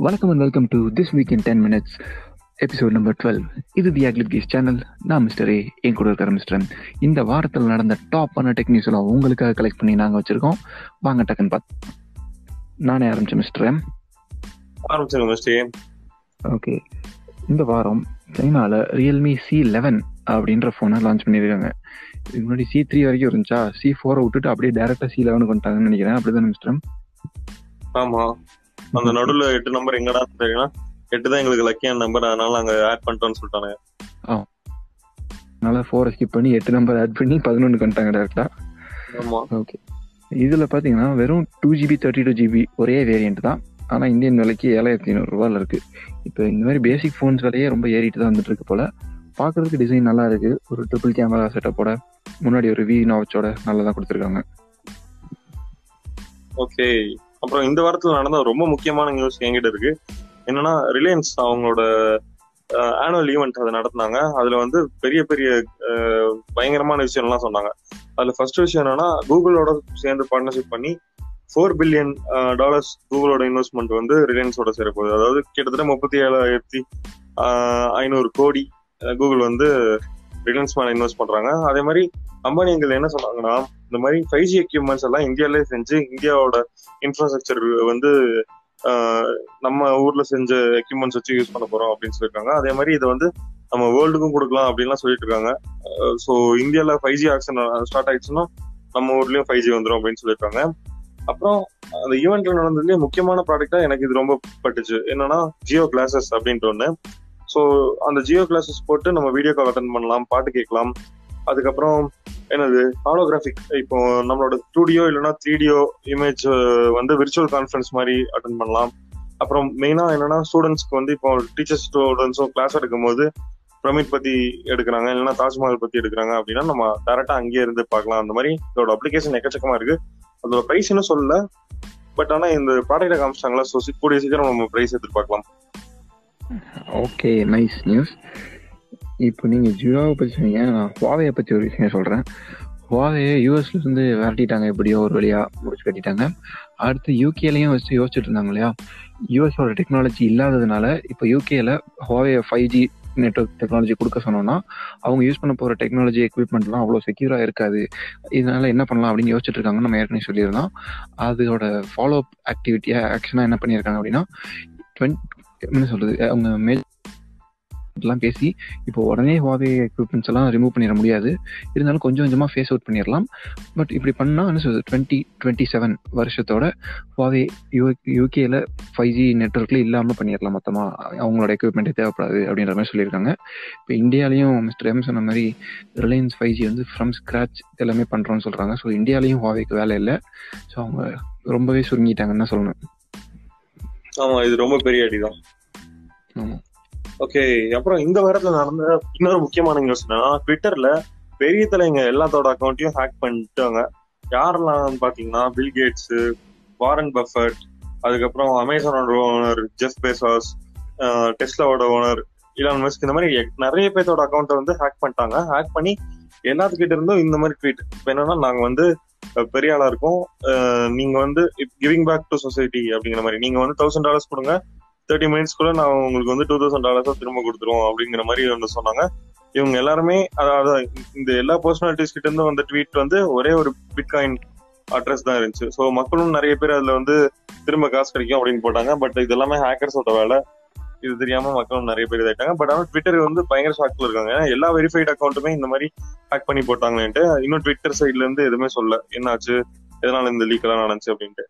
வணக்கம் and welcome to this week in ten minutes episode number twelve இது the அக்லிப் keys channel நான் mister A N கூட இருக்கிற மிஸ்டர் இந்த வாரத்தில் நடந்த டாப்பான டெக் நியூஸ் எல்லாம் உங்களுக்காக கலெக்ட் பண்ணி நாங்கள் வச்சிருக்கோம் வாங்க டக்குன்னு பார்த்து நானே ஆரம்பிச்சேன் மிஸ்டர் எம் ஆரம்பிச்சிருங்க மிஸ்டே ஓகே இந்த வாரம் சைனாவில் ரியல்மி சி லெவன் அப்படின்ற ஃபோனை லான்ச் பண்ணியிருக்காங்க இதுக்கு முன்னாடி சி த்ரீ வரைக்கும் இருந்துச்சா சி ஃபோரை விட்டுட்டு அப்படியே டேரெக்டாக சி லெவனுக்கு வந்துட்டாங்கன்னு நினைக்கிறேன் அப்படிதான் மிஸ்டர் ஆமா அந்த நடுவுல எட்டு நம்பர் எங்கடா தெரியும்னா எட்டு தான் எங்களுக்கு லக்கியான நம்பர் அதனால நாங்க ஆட் பண்ணிட்டோம்னு சொல்லிட்டாங்க அதனால ஃபோரை ஸ்கிப் பண்ணி எட்டு நம்பர் ஆட் பண்ணி பதினொன்று வந்துட்டாங்க டேரெக்டாக ஆமா ஓகே இதில் பார்த்தீங்கன்னா வெறும் two GB thirty two GB ஒரே வேரியண்ட் தான் ஆனால் இந்தியன் விலைக்கு ஏழாயிரத்தி ஐநூறுரூவாவில் இருக்குது இப்போ இந்த மாதிரி பேசிக் ஃபோன்ஸ் விலையே ரொம்ப ஏறிட்டு தான் வந்துட்டு இருக்கு போல் பார்க்குறதுக்கு டிசைன் நல்லா இருக்குது ஒரு ட்ரிபிள் கேமரா செட்டப்போட முன்னாடி ஒரு வி நாவச்சோட நல்லா தான் கொடுத்துருக்காங்க ஓகே அப்புறம் இந்த வாரத்துல நடந்த ரொம்ப முக்கியமான நியூஸ் என்கிட்ட இருக்கு என்னன்னா ரிலையன்ஸ் அவங்களோட ஆனுவல் ஈவெண்ட் அதை நடத்தினாங்க அதுல வந்து பெரிய பெரிய அஹ், பயங்கரமான விஷயம் எல்லாம் சொன்னாங்க அதுல ஃபர்ஸ்ட் விஷயம் என்னன்னா கூகுளோட சேர்ந்து பார்ட்னர்ஷிப் பண்ணி ஃபோர் பில்லியன் டாலர்ஸ் கூகுளோட இன்வெஸ்ட்மெண்ட் வந்து ரிலையன்ஸோட சேரப்போகுது அதாவது கிட்டத்தட்ட முப்பத்தி ஏழாயிரத்தி ஐநூறு கோடி கூகுள் வந்து ரிலையன்ஸ் மேல இன்வெஸ்ட் பண்றாங்க அதே மாதிரி அம்பானிங்கள் என்ன சொன்னாங்கன்னா இந்த மாதிரி ஃபைவ் ஜி எக்யூப்மெண்ட்ஸ் எல்லாம் இந்தியாவிலே செஞ்சு இந்தியாவோட இன்ஃப்ராஸ்ட்ரக்சர் வந்து ஆஹ், நம்ம ஊர்ல செஞ்ச எக்யூப்மெண்ட்ஸ் வச்சு யூஸ் பண்ண போறோம் அப்படின்னு சொல்லியிருக்காங்க அதே மாதிரி இதை வந்து நம்ம வேர்ல்டுக்கும் கொடுக்கலாம் அப்படின்லாம் சொல்லிட்டு இருக்காங்க ஸோ இந்தியாவில் ஃபைவ் ஜி ஆக்ஷன் ஸ்டார்ட் ஆயிடுச்சுன்னா நம்ம ஊர்லயும் ஃபைவ் ஜி வந்துடும் அப்படின்னு சொல்லியிருக்காங்க அப்புறம் அந்த ஈவெண்ட்ல நடந்ததுலயே முக்கியமான ப்ராடக்டா எனக்கு இது ரொம்ப பட்டுச்சு என்னன்னா ஜியோ கிளாஸஸ் அப்படின்ட்டு ஒன்று ஸோ அந்த ஜியோ கிளாஸஸ் போட்டு நம்ம வீடியோ கால் அட்டன் பண்ணலாம் பாட்டு கேட்கலாம் அதுக்கப்புறம் என்னது ஹாலோகிராஃபிக் இப்போ நம்மளோட ஸ்டூடியோ இல்லைன்னா த்ரீடியோ இமேஜ் வந்து விர்ச்சுவல் கான்ஃபரன்ஸ் மாதிரி அட்டன் பண்ணலாம் அப்புறம் மெயினா என்னன்னா ஸ்டூடெண்ட்ஸ்க்கு வந்து இப்போ டீச்சர்ஸ் ஸ்டூடெண்ட்ஸும் கிளாஸ் எடுக்கும்போது பிரமிட் பத்தி எடுக்கிறாங்க இல்லைன்னா தாஜ்மஹால் பத்தி எடுக்கிறாங்க அப்படின்னா நம்ம டேரக்டா அங்கேயே இருந்து பார்க்கலாம் அந்த மாதிரி இதோட அப்ளிகேஷன் எக்கச்சக்கமா இருக்கு அதோட பிரைஸ் இன்னும் சொல்லல பட் ஆனா இந்த ப்ராடக்ட்டை காமிச்சிட்டாங்களா ஸோ கூடிய சீக்கிரம் நம்ம பிரைஸ் எதிர்பார்க்கலாம் ஓகே நைஸ் நியூஸ் இப்போ நீங்கள் ஜியோவை பற்றி சொன்னீங்க நான் ஹுவாவையை பற்றி ஒரு விஷயம் சொல்கிறேன் ஹுவாவையை யூஎஸ்ல இருந்து விரட்டிட்டாங்க எப்படியோ ஒரு வழியாக முடிச்சு கட்டிட்டாங்க அடுத்து யூகேலையும் வச்சு யோசிச்சுட்டு இருந்தாங்க இல்லையா யூஎஸோட டெக்னாலஜி இல்லாததுனால இப்போ யூகேல Huawei five G network technology கொடுக்க சொன்னோம்னா அவங்க யூஸ் பண்ண போகிற டெக்னாலஜி எக்யூப்மெண்ட்லாம் அவ்வளோ செக்யூராக இருக்காது இதனால என்ன பண்ணலாம் அப்படின்னு யோசிச்சுட்டு இருக்காங்கன்னு நம்ம ஏற்கனவே சொல்லியிருந்தோம் அதோட ஃபாலோ அப் ஆக்டிவிட்டியாக ஆக்ஷனாக என்ன பண்ணியிருக்காங்க அப்படின்னா டுவெண்ட் என்ன சொல்றது அவங்க மேல் எல்லாம் பேசி இப்போ உடனே ஹுவாவே எக்யூப்மெண்ட்ஸ் எல்லாம் ரிமூவ் பண்ணிட முடியாது இருந்தாலும் கொஞ்சம் கொஞ்சமாக ஃபேஸ் அவுட் பண்ணிடலாம் பட் இப்படி பண்ணால் என்ன சொல்றது டுவெண்ட்டி டுவெண்ட்டி செவன் வருஷத்தோட ஹுவாவே யூ யூகேல ஃபைவ் ஜி நெட்ஒர்க்ல இல்லாமல் பண்ணிடலாம் மொத்தமாக அவங்களோட எக்யூப்மெண்ட்டே தேவைப்படாது அப்படின்ற மாதிரி சொல்லியிருக்காங்க இப்போ இந்தியாலையும் மிஸ்டர் எம் சொன்ன மாதிரி ரிலையன்ஸ் ஃபைவ் ஜி வந்து ஃப்ரம் ஸ்க்ராச் எல்லாமே பண்ணுறோம்னு சொல்கிறாங்க ஸோ இந்தியாலையும் ஹுவாவேக்கு வேலை இல்லை ஸோ அவங்க ரொம்பவே சுருங்கிட்டாங்கன்னு தான் சொல்லணும் ஆமா இது ரொம்ப பெரிய அடிதான் ஆமாம் ஓகே அப்புறம் இந்த வாரத்துல நடந்த இன்னொரு முக்கியமான நியூஸ் என்னன்னா ட்விட்டர்ல பெரிய தலைங்க எல்லாத்தோட அக்கௌண்ட்டையும் ஹேக் பண்ணிட்டாங்க யாரெல்லாம் பாத்தீங்கன்னா பில் கேட்ஸ் வாரன் பஃபட் அதுக்கப்புறம் அமேசானோட ஓனர் ஜெஃப் பேசாஸ் டெஸ்லாவோட ஓனர் இலான் மஸ்க் இந்த மாதிரி எக்- நிறைய பேர்த்தோட அக்கௌண்ட்டை வந்து ஹேக் பண்ணிட்டாங்க ஹேக் பண்ணி எல்லாத்துக்கிட்ட இருந்தும் இந்த மாதிரி ட்வீட் இப்போ என்னன்னா நாங்க வந்து அஹ், பெரிய ஆளா இருக்கோம் அஹ், நீங்க வந்து கிவிங் பேக் டு சொசைட்டி அப்படிங்கிற மாதிரி நீங்க வந்து தௌசண்ட் டாலர்ஸ் கொடுங்க தேர்ட்டி மினிட்ஸ்க்குள்ள நான் உங்களுக்கு வந்து டூ தௌசண்ட் டாலர்ஸா திரும்ப கொடுத்துருவோம் அப்படிங்கிற மாதிரி ஒன்று சொன்னாங்க இவங்க எல்லாருமே அதாவது இந்த எல்லா பர்சனாலிட்டிஸ் கிட்ட இருந்து வந்த ட்வீட் வந்து ஒரே ஒரு பிட்காயின் அட்ரஸ் தான் இருந்துச்சு ஸோ மக்களும் நிறைய பேர் அதுல வந்து திரும்ப காசு கிடைக்கும் அப்படின்னு போட்டாங்க பட் இது எல்லாமே ஹேக்கர்ஸோட வேலை இது தெரியாம மக்களும் நிறைய பேர் இதாயிட்டாங்க பட் ஆனால் ட்விட்டர் வந்து பயங்கர ஷாக்ல இருக்காங்க ஏன்னா எல்லா வெரிஃபைட் அக்கௌண்ட்டுமே இந்த மாதிரி ஹேக் பண்ணி போட்டாங்கன்ட்டு இன்னும் ட்விட்டர் சைட்ல இருந்து எதுவுமே சொல்ல என்னாச்சு எதனால இந்த லீக் எல்லாம் நடந்துச்சு அப்படின்ட்டு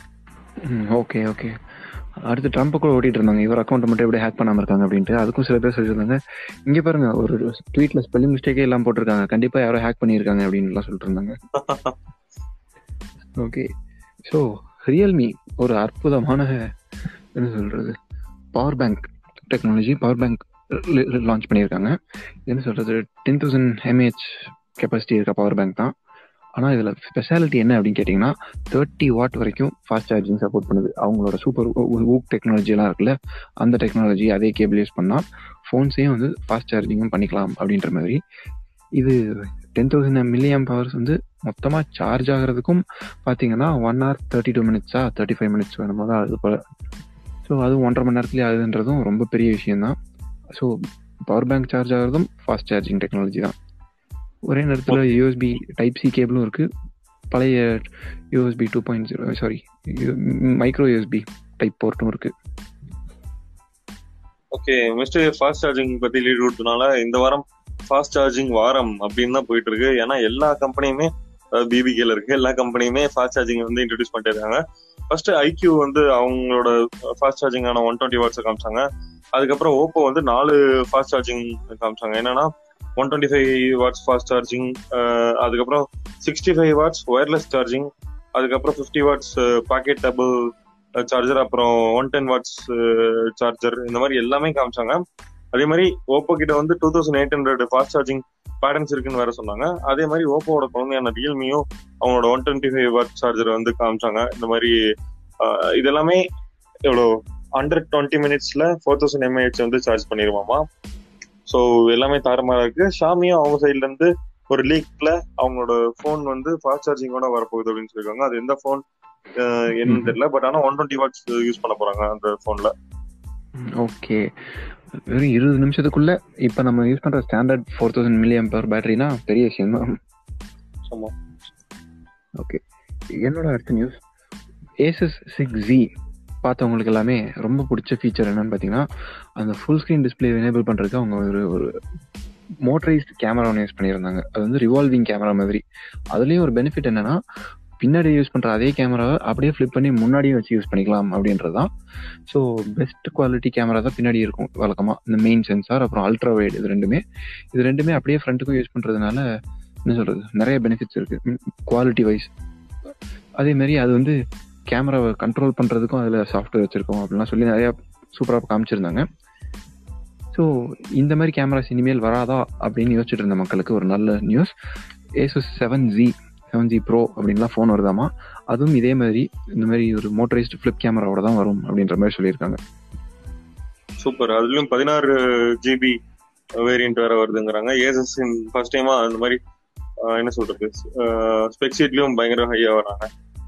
ஓகே ஓகே அடுத்து ட்ரம்ப் கூட ஓட்டிட்டு இருந்தாங்க இவர் அக்கௌண்ட் மட்டும் எப்படி ஹேக் பண்ணாம இருக்காங்க அப்படின்ட்டு அதுக்கும் சில பேர் சொல்லியிருந்தாங்க இங்க பாருங்க ஒரு ட்வீட்ல ஸ்பெல்லிங் மிஸ்டேக்கே எல்லாம் போட்டிருக்காங்க கண்டிப்பா யாரோ ஹேக் பண்ணியிருக்காங்க அப்படின்னு எல்லாம் சொல்லிட்டு இருந்தாங்க ஓகே ஸோ ரியல்மி ஒரு அற்புதமான என்ன சொல்றது power bank technology power bank launch பண்ணியிருக்காங்க என்ன சொல்றது டென் தௌசண்ட் எம்ஏஹெச் கெப்பாசிட்டி இருக்க பவர் பேங்க் தான் ஆனால் இதில் ஸ்பெஷாலிட்டி என்ன அப்படின்னு கேட்டிங்கன்னா தேர்ட்டி வாட் வரைக்கும் ஃபாஸ்ட் சார்ஜிங் சப்போர்ட் பண்ணுது அவங்களோட சூப்பர் ஊக் டெக்னாலஜி எல்லாம் இருக்குல்ல அந்த டெக்னாலஜி அதே கேபிள் யூஸ் பண்ணால் ஃபோன்ஸையும் வந்து ஃபாஸ்ட் சார்ஜிங்கும் பண்ணிக்கலாம் அப்படின்ற மாதிரி இது டென் தௌசண்ட் மில்லியம் பவர்ஸ் வந்து மொத்தமாக சார்ஜ் ஆகிறதுக்கும் பார்த்தீங்கன்னா ஒன் ஹவர் தேர்ட்டி டூ மினிட்ஸா தேர்ட்டி ஃபைவ் மினிட்ஸ் வேணுமோ தான் அது போல ஸோ அதுவும் ஒன்றரை மணி நேரத்துலேயே ஆகுதுன்றதும் ரொம்ப பெரிய விஷயம்தான் ஸோ பவர் பேங்க் சார்ஜ் ஆகிறதும் ஃபாஸ்ட் சார்ஜிங் டெக்னாலஜி தான் ஒரே நேரத்தில் யூஎஸ்பி டைப் சி கேபிளும் இருக்குது பழைய USB two point zero sorry micro USB type போர்ட்டும் இருக்குது ஓகே மிஸ்டர் ஃபாஸ்ட் சார்ஜிங் பத்தி லீட் கொடுத்தனால இந்த வாரம் ஃபாஸ்ட் சார்ஜிங் வாரம் அப்படின்னு தான் போயிட்டு இருக்கு ஏன்னா எல்லா கம்பெனியுமே பிபிகேல இருக்கு எல்லா கம்பெனியுமே ஃபாஸ்ட் சார்ஜிங் வந்து இன்ட்ரடியூஸ் பண்ணிட்டு இருக்காங்க ஃபர்ஸ்ட் ஐக்யூ வந்து அவங்களோட ஃபாஸ்ட் சார்ஜிங்கான ஒன் டுவெண்ட்டி வாட்ஸ் காமிச்சாங்க அதுக்கப்புறம் ஓப்போ வந்து நாலு ஃபாஸ்ட் சார்ஜிங் காமிச்சாங்க என்னன்னா one twenty five watts fast charging அதுக்கப்புறம் sixty five watts wireless charging அதுக்கப்புறம் fifty watts pocket double charger அப்புறம் ஒன் டென் வாட்ஸ் சார்ஜர் இந்த மாதிரி எல்லாமே காமிச்சாங்க அதே மாதிரி ஓப்போ கிட்ட வந்து two thousand eight hundred fast charging patterns இருக்குன்னு வேற சொன்னாங்க அதே மாதிரி ஓப்போவோட குழந்தையான ரியல்மியும் அவங்களோட one twenty five watt charger வந்து காமிச்சாங்க இந்த மாதிரி இது எல்லாமே எவ்வளோ ஹண்ட்ரட் டுவெண்ட்டி மினிட்ஸ்ல ஃபோர் தௌசண்ட் எம்ஏஹெச் வந்து சார்ஜ் பண்ணிடுவாமா ஸோ எல்லாமே தாறுமாறா இருக்கு ஷாமியும் அவங்க சைட்ல இருந்து ஒரு லீக்ல அவங்களோட ஃபோன் வந்து ஃபாஸ்ட் சார்ஜிங்கோட வரப்போகுது அப்படின்னு சொல்லியிருக்காங்க அது எந்த ஃபோன் என்னன்னு தெரியல பட் ஆனா ஒன் டுவெண்ட்டி வாட்ஸ் யூஸ் பண்ண போறாங்க அந்த போன்ல ஓகே வெறும் இருபது நிமிஷத்துக்குள்ள இப்ப நம்ம யூஸ் பண்ற standard four thousand milliamp per பேட்டரினா பெரிய விஷயம் தான் ஆமா ஓகே என்னோட அடுத்த நியூஸ் ஏசஸ் சிக்ஸ் ஜி பார்த்தவங்களுக்கு எல்லாமே ரொம்ப பிடிச்ச ஃபீச்சர் என்னன்னு பார்த்தீங்கன்னா அந்த ஃபுல் ஸ்க்ரீன் டிஸ்பிளே எனேபிள் பண்ணுறதுக்கு அவங்க ஒரு ஒரு மோட்டரைஸ்ட் கேமரா ஒன்று யூஸ் பண்ணியிருந்தாங்க அது வந்து ரிவால்விங் கேமரா மாதிரி அதுலேயும் ஒரு பெனிஃபிட் என்னன்னா பின்னாடி யூஸ் பண்ணுற அதே கேமராவை அப்படியே ஃப்ளிப் பண்ணி முன்னாடியும் வச்சு யூஸ் பண்ணிக்கலாம் அப்படின்றது தான் ஸோ பெஸ்ட் குவாலிட்டி கேமரா தான் பின்னாடி இருக்கும் வழக்கமாக இந்த மெயின் சென்சார் அப்புறம் அல்ட்ரா வைட் இது ரெண்டுமே இது ரெண்டுமே அப்படியே ஃப்ரண்ட்டுக்கும் யூஸ் பண்ணுறதுனால என்ன சொல்கிறது நிறைய பெனிஃபிட்ஸ் இருக்குது குவாலிட்டி வைஸ் அதேமாரி அது வந்து கேமராவை கண்ட்ரோல் பண்ணுறதுக்கும் அதில் சாஃப்ட்வேர் வச்சுருக்கோம் அப்படிலாம் சொல்லி நிறையா சூப்பராக காமிச்சிருந்தாங்க ஸோ இந்த மாதிரி கேமராஸ் இனிமேல் வராதா அப்படின்னு யோசிச்சுட்டு இருந்த மக்களுக்கு ஒரு நல்ல news Asus seven G seven G pro அப்படின்லாம் ஃபோன் வருதாமா அதுவும் இதே மாதிரி இந்த மாதிரி ஒரு மோட்டரைஸ்டு ஃபிளிப் கேமராவோட தான் வரும் அப்படின்ற மாதிரி சொல்லியிருக்காங்க சூப்பர் அதுலயும் பதினாறு ஜிபி வேரியன்ட் வேற வருதுங்கிறாங்க ஏசஸ் ஃபர்ஸ்ட் டைமா அந்த மாதிரி என்ன சொல்றது ஸ்பெக்ஸீட்லயும் பயங்கர ஹையா வராங்க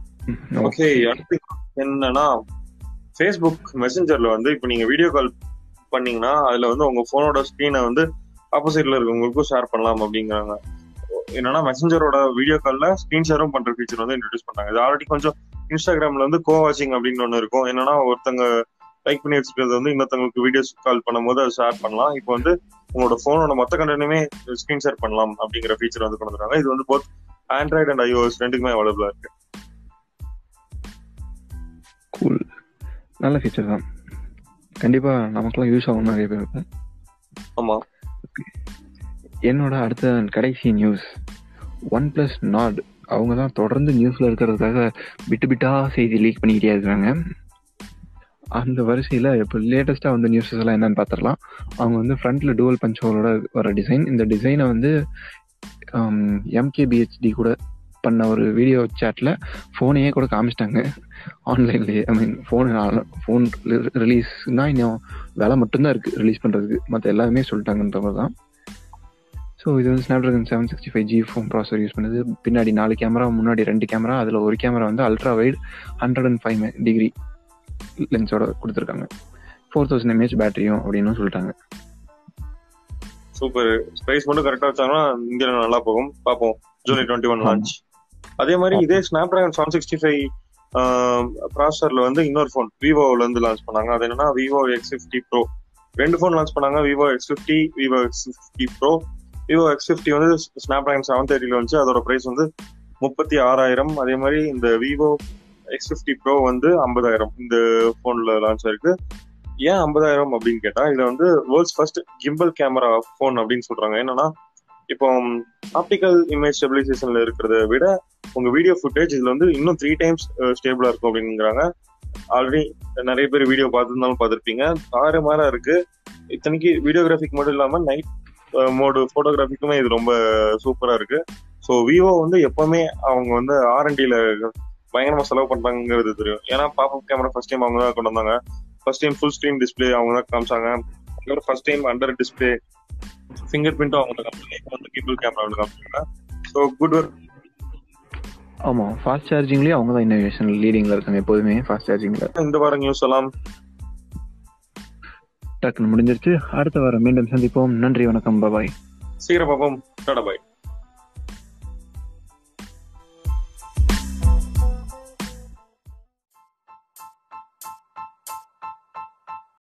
ஓகே என்னன்னா ஃபேஸ்புக் மெசஞ்சர்ல வந்து இப்போ நீங்க வீடியோ கால் பண்ணீங்கன்னா அதுல வந்து உங்க போனோட ஸ்கிரீனை வந்து ஆப்போசிட்ல இருக்கவங்களுக்கும் ஷேர் பண்ணலாம் அப்படிங்கிறாங்க என்னன்னா மெசஞ்சரோட வீடியோ கால்ல ஸ்கிரீன் ஷேரும் பண்ற ஃபீச்சர் வந்து இன்ட்ரடியூஸ் பண்ணாங்க இது ஆல்ரெடி கொஞ்சம் இன்ஸ்டாகிராம்ல வந்து கோ வாட்சிங் அப்படின்னு ஒன்று இருக்கும் என்னன்னா ஒருத்தங்க லைக் பண்ணி வச்சுக்கிறது வந்து இன்னொருத்தவங்களுக்கு வீடியோஸ் கால் பண்ணும்போது அதை ஷேர் பண்ணலாம் இப்போ வந்து உங்களோட போனோட மொத்த கண்டனுமே ஸ்கிரீன் ஷேர் பண்ணலாம் அப்படிங்கிற ஃபீச்சர் வந்து கொண்டு வந்துருக்காங்க இது வந்து போத் ஆண்ட்ராய்டு அண்ட் ஐஓஎஸ் ரெண்டுக்குமே அவைலபிளா இருக்கு கூல் நல்ல ஃபீச்சர் தான் கண்டிப்பா நமக்குலாம் யூஸ் ஆகும் நிறைய பேருக்கு ஆமா என்னோட அடுத்த கடைசி நியூஸ் ஒன் பிளஸ் நாட் அவங்க தான் தொடர்ந்து நியூஸ்ல இருக்கிறதுக்காக விட்டு விட்டா செய்தி லீக் பண்ணிக்கிட்டே இருக்காங்க அந்த வரிசையில் இப்போ லேட்டஸ்ட்டாக வந்து நியூஸஸ் எல்லாம் என்னன்னு பார்த்துடலாம் அவங்க வந்து ஃப்ரண்ட்ல டுவல் பஞ்ச் ஹோலோட வர டிசைன் இந்த டிசைனை வந்து எம்கேபிஹெச்டி கூட பண்ண ஒரு வீடியோ சேட்டில் ஃபோனையே கூட காமிச்சிட்டாங்க ஆன்லைன்லேயே ஐ மீன் ஃபோன் ஃபோன் ரிலீஸ்னா இன்னும் வேலை மட்டும்தான் இருக்குது ரிலீஸ் பண்ணுறதுக்கு மற்ற எல்லாருமே சொல்லிட்டாங்கன்ற மாதிரி தான் ஸோ இது வந்து Snapdragon seven sixty five G phone processor use பண்ணுது பின்னாடி நாலு கேமரா முன்னாடி ரெண்டு கேமரா அதில் ஒரு கேமரா வந்து ultra wide hundred and five degree லென்ஸோட கொடுத்துருக்காங்க ஃபோர் தௌசண்ட் எம்ஏஹெச் பேட்டரியும் அப்படின்னு சொல்லிட்டாங்க சூப்பர் ஸ்பைஸ் மட்டும் கரெக்டா வச்சாங்கன்னா இந்தியாவில் நல்லா போகும் பார்ப்போம் ஜூலை டுவெண்ட்டி ஒன் லான்ச் அதே மாதிரி இதே Snapdragon seven sixty five ப்ராசர்ல வந்து இன்னொரு ஃபோன் விவோல இருந்து லான்ச் பண்ணாங்க அது என்னன்னா விவோ எக்ஸ் ஃபிஃப்டி ப்ரோ ரெண்டு ஃபோன் லான்ச் பண்ணாங்க Vivo X fifty Vivo X fifty pro Vivo X fifty வந்து ஸ்னாப் டிராகன் செவன் தேர்ட்டில வந்துச்சு அதோட பிரைஸ் வந்து முப்பத்தி ஆறாயிரம் அதே மாதிரி இந்த விவோ எக்ஸ் ஃபிஃப்டி ப்ரோ வந்து ஐம்பதாயிரம் இந்த போன்ல லான்ச் ஆயிருக்கு ஏன் ஐம்பதாயிரம் அப்படின்னு கேட்டா இதுல வந்து world's first gimbal camera phone அப்படின்னு சொல்றாங்க என்னன்னா இப்போ ஆப்டிக்கல் இமேஜ் ஸ்டெபிலைசேஷன்ல இருக்கிறத விட உங்க வீடியோ ஃபுட்டேஜ் இதுல வந்து இன்னும் த்ரீ டைம்ஸ் ஸ்டேபிளா இருக்கும் அப்படிங்கிறாங்க ஆல்ரெடி நிறைய பேர் வீடியோ பார்த்துருந்தாலும் பார்த்துருப்பீங்க ஆறு மாரா இருக்கு இத்தனைக்கு வீடியோகிராஃபிக் மட்டும் இல்லாம நைட் மோடு போட்டோகிராஃபிக்குமே இது ரொம்ப சூப்பரா இருக்கு ஸோ விவோ வந்து எப்பவுமே அவங்க வந்து ஆர்என்டில பயங்கரமா செலவு பண்றாங்கிறது தெரியும் ஏன்னா பாப்அப் கேமரா ஃபர்ஸ்ட் டைம் அவங்க தான் கொண்டு வந்தாங்க first time full screen display அவங்க தான் காமிச்சாங்க அதுக்கப்புறம் first time under display finger பிரிண்ட்டும் அவங்க தான் காமிச்சாங்க வந்து கிம்பிள் கேமரா காமிச்சாங்க ஸோ குட் ஒர்க் ஆமாம் ஃபாஸ்ட் சார்ஜிங்லேயே அவங்க தான் இன்னோவேஷன் லீடிங்கில் இருக்காங்க எப்போதுமே ஃபாஸ்ட் சார்ஜிங்கில் இந்த வாரம் நியூஸ் எல்லாம் டக்குன்னு முடிஞ்சிருச்சு அடுத்த வாரம் மீண்டும் சந்திப்போம் நன்றி வணக்கம் பபாய் சீக்கிரம் பார்ப்போம் டாடா பாய்